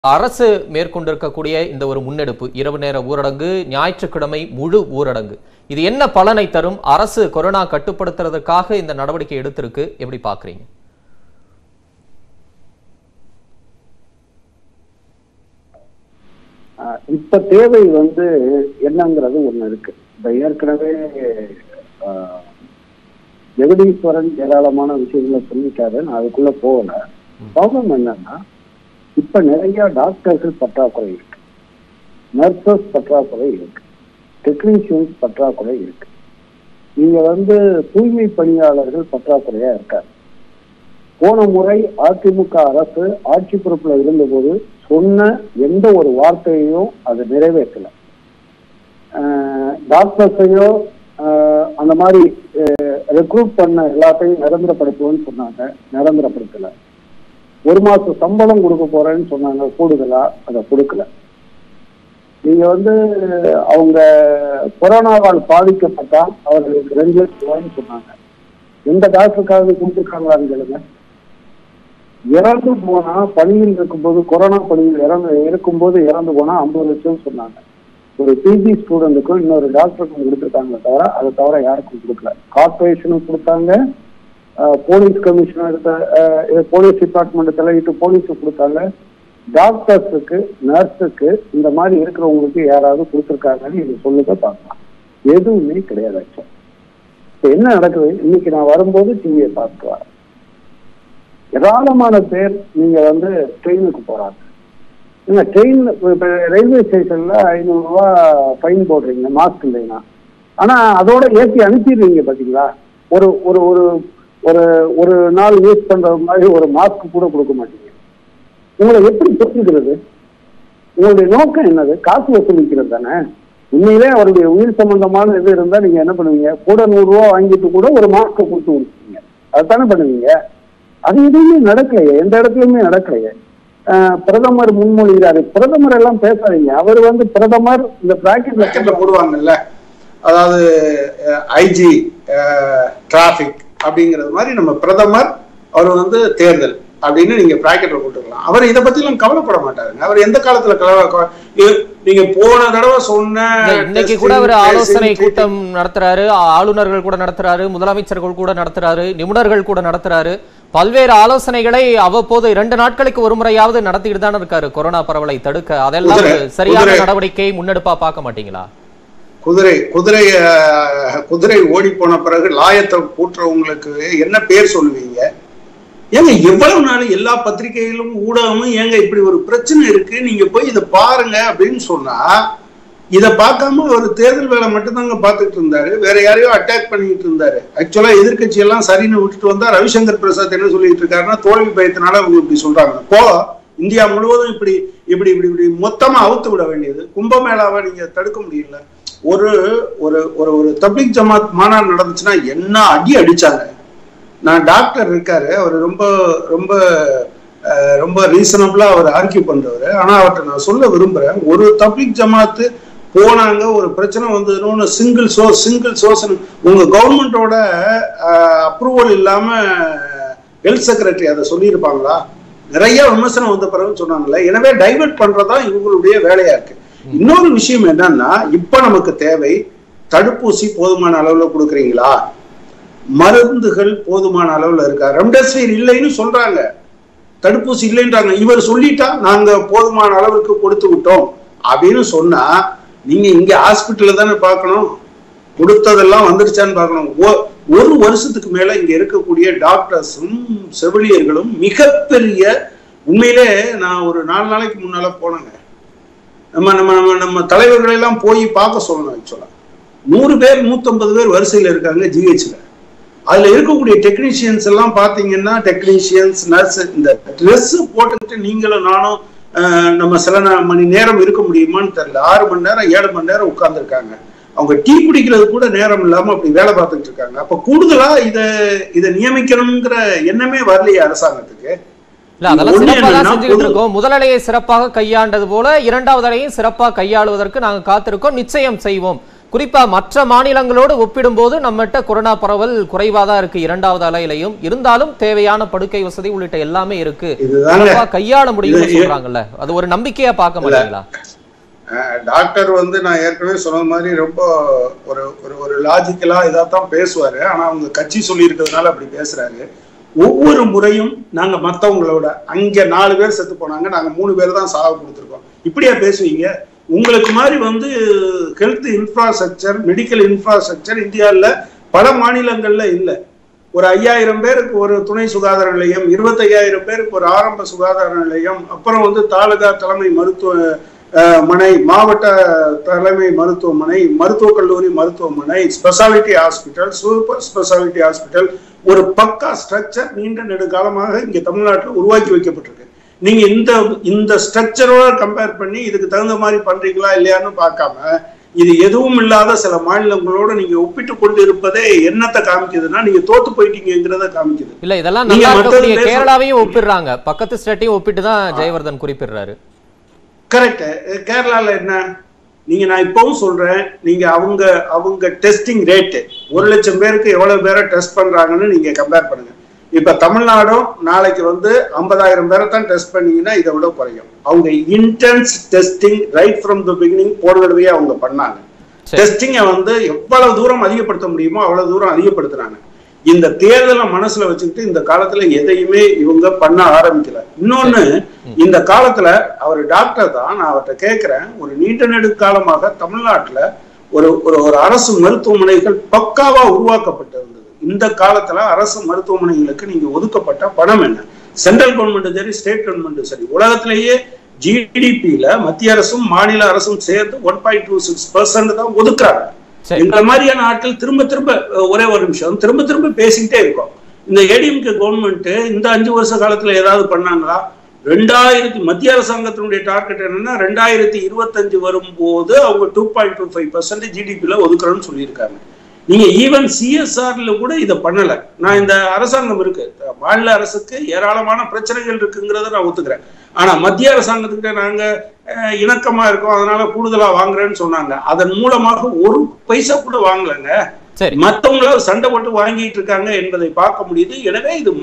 அரசு மேற்கொண்டிருக்கக்கூடிய இந்த ஒரு முன்னெடுப்பு இரவு நேர ஊரடங்கு ஞாயிற்றுக்கிழமை முழு ஊரடங்கு இது என்ன பலனை தரும் அரசு கொரோனா கட்டுப்படுத்துறதுக்காக இந்த நடவடிக்கை எடுத்திருக்கு எப்படி பாக்குறீங்க ஆஹ் இப்ப தேவை வந்து என்னங்கிறது ஒண்ணு இருக்கு இப்ப ஏற்கனவே ஆஹ், ஜெகதீஸ்வரன் ஏராளமான விஷயங்களை சொல்லிட்டாரு நான் அதுக்குள்ள போகல ப்ராப்ளம் என்னன்னா இப்ப நிறைய டாக்டர்கள் பற்றாக்குறை இருக்கு நர்சஸ் பற்றாக்குறை இருக்கு டெக்னீஷியன்ஸ் பற்றாக்குறை இருக்கு நீங்க வந்து தூய்மை பணியாளர்கள் பற்றாக்குறையா இருக்காரு போன முறை அதிமுக அரசு ஆட்சி பொறுப்புல இருந்தபோது சொன்ன எந்த ஒரு வார்த்தையையும் அது நிறைவேற்றல ஆஹ் டாக்டர்ஸையோ ஆஹ் அந்த மாதிரி ரெக்ரூட் பண்ண எல்லாத்தையும் நிரந்தரப்படுத்துவோம்னு சொன்னாங்க நிரந்தரப்படுத்தல ஒரு மாசம் சம்பளம் கொடுக்க போறேன்னு சொன்னாங்க கூடுதலா அதை கொடுக்கல நீங்க வந்து அவங்க கொரோனாவால் பாதிக்கப்பட்டால் அவர்களுக்கு ரெண்டு லட்சம் ரூபாய்ன்னு சொன்னாங்க எந்த டாக்டருக்காவது கொடுத்துருக்காங்களான்னு கேளுங்க இறந்து போனா பணியில் இருக்கும்போது கொரோனா பணியில் இறந்து இருக்கும்போது இறந்து போனா ஐம்பது லட்சம் சொன்னாங்க ஒரு பிஜி ஸ்டூடெண்ட்டுக்கும் இன்னொரு டாக்டருக்கும் கொடுத்துருக்காங்களே தவிர அதை தவிர யாருக்கும் கொடுக்கல கார்பரேஷனும் கொடுத்தாங்க போலீஸ் கமிஷனர் போலீஸ் டிபார்ட்மெண்ட் தலையிட்டு போலீஸுக்கு கொடுத்தாங்க டாக்டர்ஸுக்கு நர்ஸுக்கு இந்த மாதிரி இருக்கிறவங்களுக்கு யாராவது கொடுத்துருக்காங்கன்னு இது சொல்லுங்க பார்க்கலாம் எதுவுமே கிடையாது actually. இப்ப என்ன நடக்குது இன்னைக்கு நான் வரும்போது டிவியை பார்த்துட்டு வரேன் ஏராளமான பேர் நீங்க வந்து ட்ரெயினுக்கு போறாங்க நீங்க ட்ரெயின் இப்ப ரயில்வே ஸ்டேஷன்ல ஐநூறு ரூபாய் ஃபைன் போடுறீங்க மாஸ்க் இல்லைன்னா ஆனா அதோட ஏற்றி அனுப்பிடுறீங்க பாத்தீங்களா ஒரு ஒரு ஒரு ஒரு ஒரு நாள் யூஸ் பண்ற மாதிரி ஒரு மாஸ்க் கூட கொடுக்க மாட்டீங்க உங்களை எப்படி புரிஞ்சுக்கிறது உங்களுடைய நோக்கம் என்னது காசு வசூலிக்கிறது தானே உண்மையிலே அவருடைய உயிர் சம்பந்தமான இது இருந்தா நீங்க என்ன பண்ணுவீங்க கூட நூறு ரூபா வாங்கிட்டு கூட ஒரு மாஸ்க்கை கொடுத்து கொடுப்பீங்க அதுதானே பண்ணுவீங்க அது எதுவுமே நடக்கலையே எந்த இடத்துலயுமே நடக்கலையே ஆஹ் பிரதமர் முன்மொழிகிறாரு பிரதமர் எல்லாம் பேசாதீங்க அவர் வந்து பிரதமர் இந்த பிராக்கெட்ல பக்கெட்ல போடுவாங்கல்ல அதாவது ஐஜி டிராபிக் அப்படிங்கிறது மாதிரி நம்ம பிரதமர் அவர் வந்து தேர்தல் அப்படின்னு நீங்க பிராக்கெட்ல போட்டுக்கலாம் அவர் இதை பத்தி எல்லாம் கவலைப்பட மாட்டாருங்க அவர் எந்த காலத்துல கவலை கவ- இ- நீங்க போன தடவை சொன்ன இன்னைக்கு கூட அவர் ஆலோசனை கூட்டம் நடத்துறாரு ஆளுநர்கள் கூட நடத்துறாரு முதலமைச்சர்கள் கூட நடத்துறாரு நிபுணர்கள் கூட நடத்துறாரு பல்வேறு ஆலோசனைகளை அவ்வப்போது இரண்டு நாட்களுக்கு ஒரு முறையாவது நடத்திட்டு தானே இருக்காரு கொரோனா பரவலை தடுக்க அதெல்லாம் குதிரை- ஒரு சரியான குதிரை. நடவடிக்கை முன்னெடுப்பா பார்க்க மாட்டீங்களா குதிரை குதிரை அஹ், குதிரை ஓடி போன பிறகு லாயத்தை கூட்டுறவங்களுக்கு என்ன பேர் சொல்லுவீங்க ஏங்க எவ்வளவு நாள் எல்லா பத்திரிகைகளும் ஊடகமும் ஏங்க இப்படி ஒரு பிரச்சனை இருக்கு நீங்க போய் இதை பாருங்க அப்படின்னு சொன்னா இதை பார்க்காம ஒரு தேர்தல் வேலை மட்டும்தாங்க பார்த்துட்டு இருந்தாரு வேற யாரையோ அட்டாக் பண்ணிட்டு இருந்தாரு ஆக்சுவலா எதிர்க்கட்சி எல்லாம் சரின்னு விட்டுட்டு வந்தா ரவிசங்கர் பிரசாத் என்ன சொல்லிட்டு இருக்காருன்னா தோல்வி பயத்தினால அவங்க இப்படி சொல்றாங்க போ இந்தியா முழுவதும் இப்படி இப்படி இப்படி இப்படி மொத்தமா அவுத்து விட வேண்டியது கும்பமேளாவை நீங்க தடுக்க முடியல ஒரு ஒரு ஒரு ஒரு தப்லீக் ஜமாத் மாநாடு நடந்துச்சுன்னா என்ன அடி அடிச்சாங்க நான் டாக்டர் இருக்காரு அவர் ரொம்ப ரொம்ப அஹ், ரொம்ப ரீசனபிளா அவர் ஆர்கியூ பண்றவர் ஆனா அவர்கிட்ட நான் சொல்ல விரும்புறேன் ஒரு தப்லீக் ஜமாத்து போனாங்க ஒரு பிரச்சனை வந்ததுன்னு சிங்கிள் சோர்ஸ் சிங்கிள் சோர்ஸ் உங்க கவர்மெண்டோட அப்ரூவல் இல்லாம ஹெல்த் செக்ரட்டரி அதை சொல்லியிருப்பாங்களா நிறைய விமர்சனம் வந்த பிறகு சொன்னாங்கல்ல எனவே டைவர்ட் பண்றதா இவங்களுடைய வேலையா இருக்கு இன்னொரு விஷயம் என்னன்னா இப்ப நமக்கு தேவை தடுப்பூசி போதுமான அளவுல கொடுக்குறீங்களா மருந்துகள் போதுமான அளவுல இருக்கா ரெம்டெசிவிர் இல்லைன்னு சொல்றாங்க தடுப்பூசி இல்லைன்றாங்க இவர் சொல்லிட்டா நாங்க போதுமான அளவுக்கு கொடுத்து விட்டோம் அப்படின்னு சொன்னா நீங்க இங்க ஹாஸ்பிட்டல்ல தானே பார்க்கணும் கொடுத்ததெல்லாம் வந்துருச்சான்னு பார்க்கணும் ஒ- ஒரு வருஷத்துக்கு மேல இங்க இருக்கக்கூடிய டாக்டர்ஸும் செவிலியர்களும் மிகப்பெரிய உண்மையிலே நான் ஒரு நாலு நாளைக்கு முன்னால போனேங்க நம்ம நம்ம நம்ம நம்ம தலைவர்களை எல்லாம் போய் பார்க்க சொல்லணும் ஆக்சுவலா நூறு பேர் நூத்தம்பது பேர் வரிசையில இருக்காங்க ஜிஹெச்ல அதுல இருக்கக்கூடிய டெக்னீஷியன்ஸ் எல்லாம் பாத்தீங்கன்னா டெக்னீஷியன்ஸ் நர்ஸ் இந்த ட்ரெஸ் போட்டுக்கிட்டு நீங்களும் நானும் அஹ், நம்ம சில நா- மணி நேரம் இருக்க முடியுமான்னு தெரியல ஆறு மணி நேரம் ஏழு மணி நேரம் உட்கார்ந்துருக்காங்க அவங்க டீ குடிக்கிறது கூட நேரம் இல்லாம அப்படி வேலை பார்த்துட்டு இருக்காங்க அப்ப கூடுதலா இத இதை நியமிக்கணுங்கிற எண்ணமே வரலையே அரசாங்கத்துக்கு இல்ல அதெல்லாம் ஒண்ணு சிறப்பாக தான் என்னன்னா, செஞ்சுக்கிட்டு பொது- இருக்கோம் முதல் அலையை சிறப்பாக கையாண்டது போல இரண்டாவது அலையும் சிறப்பாக கையாளுவதற்கு நாங்க காத்திருக்கோம் நிச்சயம் செய்வோம் குறிப்பா மற்ற மாநிலங்களோடு ஒப்பிடும்போது நம்மகிட்ட கொரோனா பரவல் குறைவா தான் இருக்கு இரண்டாவது அலையிலையும் இருந்தாலும் தேவையான படுக்கை வசதி உள்ளிட்ட எல்லாமே இருக்கு இதுதாங்க சிறப்பா கையாள முடியும்னு இது- சொல்றாங்கல்ல அது ஒரு நம்பிக்கையா பார்க்க மாட்டீங்களா அஹ் டாக்டர் வந்து நான் ஏற்கனவே சொன்ன மாதிரி ரொம்ப ஒரு ஒரு ஒரு லாஜிக்கலா இதாத்தான் பேசுவாரு ஆனா அவங்க கட்சி சொல்லி இருக்கிறதுனால அப்படி பேசுறாரு ஒவ்வொரு முறையும் நாங்க மத்தவங்களோட அங்க நாலு பேர் செத்து போனாங்க நாங்க மூணு பேர் தான் சாவு கொடுத்துருக்கோம் இப்படியா பேசுவீங்க உங்களுக்கு மாதிரி வந்து ஹெல்த் இன்ஃப்ராஸ்ட்ரக்சர் மெடிக்கல் இன்ஃப்ராஸ்ட்ரக்சர் இந்தியாவில் பல மாநிலங்கள்ல இல்லை ஒரு ஐயாயிரம் பேருக்கு ஒரு துணை சுகாதார நிலையம் இருபத்தையாயிரம் பேருக்கு ஒரு ஆரம்ப சுகாதார நிலையம் அப்புறம் வந்து தாலுகா தலைமை மருத்துவ அஹ், மனை மாவட்ட தலைமை மருத்துவமனை மருத்துவக் கல்லூரி மருத்துவமனை speciality hospital super speciality hospital ஒரு பக்கா ஸ்ட்ரக்சர் நீண்ட நெடுங்காலமாக இங்க தமிழ்நாட்டில் உருவாக்கி வைக்கப்பட்டிருக்கு நீங்க இந்த இந்த ஸ்ட்ரக்சரோட கம்பேர் பண்ணி இதுக்கு தகுந்த மாதிரி பண்றீங்களா இல்லையான்னு பார்க்காம இது எதுவும் இல்லாத சில மாநிலங்களோட நீங்க ஒப்பிட்டு கொண்டு இருப்பதே என்னத்தை காமிக்குதுன்னா நீங்க தோத்து போயிட்டீங்கிறத காமிக்குது இல்ல இதெல்லாம் நீங்க நல்லா மத்தது இருக்கக்கூடிய பேச- கேரளாவையும் ஒப்பிடுறாங்க பக்கத்து ஸ்டேட்டையும் ஒப்பிட்டு தான் ஜெயவர்தன் குறிப்பிடுறாரு கரெக்ட் கேரளால என்ன நீங்க நான் இப்பவும் சொல்றேன் நீங்க அவங்க அவங்க டெஸ்டிங் ரேட்டு ஒரு லட்சம் பேருக்கு எவ்வளவு பேரை டெஸ்ட் பண்றாங்கன்னு நீங்க கம்பேர் பண்ணுங்க இப்ப தமிழ்நாடும் நாளைக்கு வந்து ஐம்பதாயிரம் பேரை தான் டெஸ்ட் பண்ணீங்கன்னா இதை விட குறையும் அவங்க intense testing right from the beginning போன தடவையே அவங்க பண்ணாங்க சரி. டெஸ்டிங்கை வந்து எவ்வளவு தூரம் அதிகப்படுத்த முடியுமோ அவ்வளவு தூரம் அதிகப்படுத்துறாங்க இந்த தேர்தலை மனசுல வச்சுக்கிட்டு இந்த காலத்துல எதையுமே இவங்க பண்ண ஆரம்பிக்கல இன்னொன்னு இந்த காலத்துல அவர் டாக்டர் தான் நான் அவர்கிட்ட கேட்கிறேன் ஒரு நீண்ட நெடுக்காலமாக தமிழ்நாட்டுல ஒரு ஒரு ஒரு அரசு மருத்துவமனைகள் பக்காவா உருவாக்கப்பட்டிருந்தது இந்த காலத்துல அரசு மருத்துவமனைகளுக்கு நீங்க ஒதுக்கப்பட்ட பணம் என்ன சென்ட்ரல் கவர்மெண்ட் சரி ஸ்டேட் கவர்மெண்ட் சரி உலகத்திலேயே ஜிடிபியில மத்திய அரசும் மாநில அரசும் சேர்ந்து one point two six percent தான் ஒதுக்குறாங்க சரி எங்களை மாதிரியான ஆட்கள் திரும்ப திரும்ப அஹ், ஒரே ஒரு நிமிஷம் திரும்ப திரும்ப பேசிக்கிட்டே இருக்கோம் இந்த ஏடிஎம்கே கவர்மெண்ட் இந்த அஞ்சு வருஷ காலத்துல ஏதாவது பண்ணாங்களா ரெண்டாயிரத்தி மத்திய அரசாங்கத்தினுடைய டார்கெட் என்னன்னா ரெண்டாயிரத்தி இருபத்தஞ்சு வரும்போது அவங்க two point two five percent ஜிடிபியில ஒதுக்குறோம்னு சொல்லியிருக்காங்க நீங்க ஈவன் சிஎஸ்ஆர்ல கூட இதை பண்ணல நான் இந்த அரசாங்கம் இருக்கு மாநில அரசுக்கு ஏராளமான பிரச்சனைகள் இருக்குங்கிறத நான் ஒத்துக்கிறேன் ஆனா மத்திய அரசாங்கத்துக்கிட்ட நாங்க அஹ், இணக்கமா இருக்கோம் அதனால கூடுதலா வாங்குறேன்னு சொன்னாங்க அதன் மூலமாக ஒரு பைசா கூட வாங்கலைங்க சரி மத்தவங்கள சண்டை போட்டு வாங்கிட்டு இருக்காங்க என்பதை பார்க்க முடியுது எனவே இது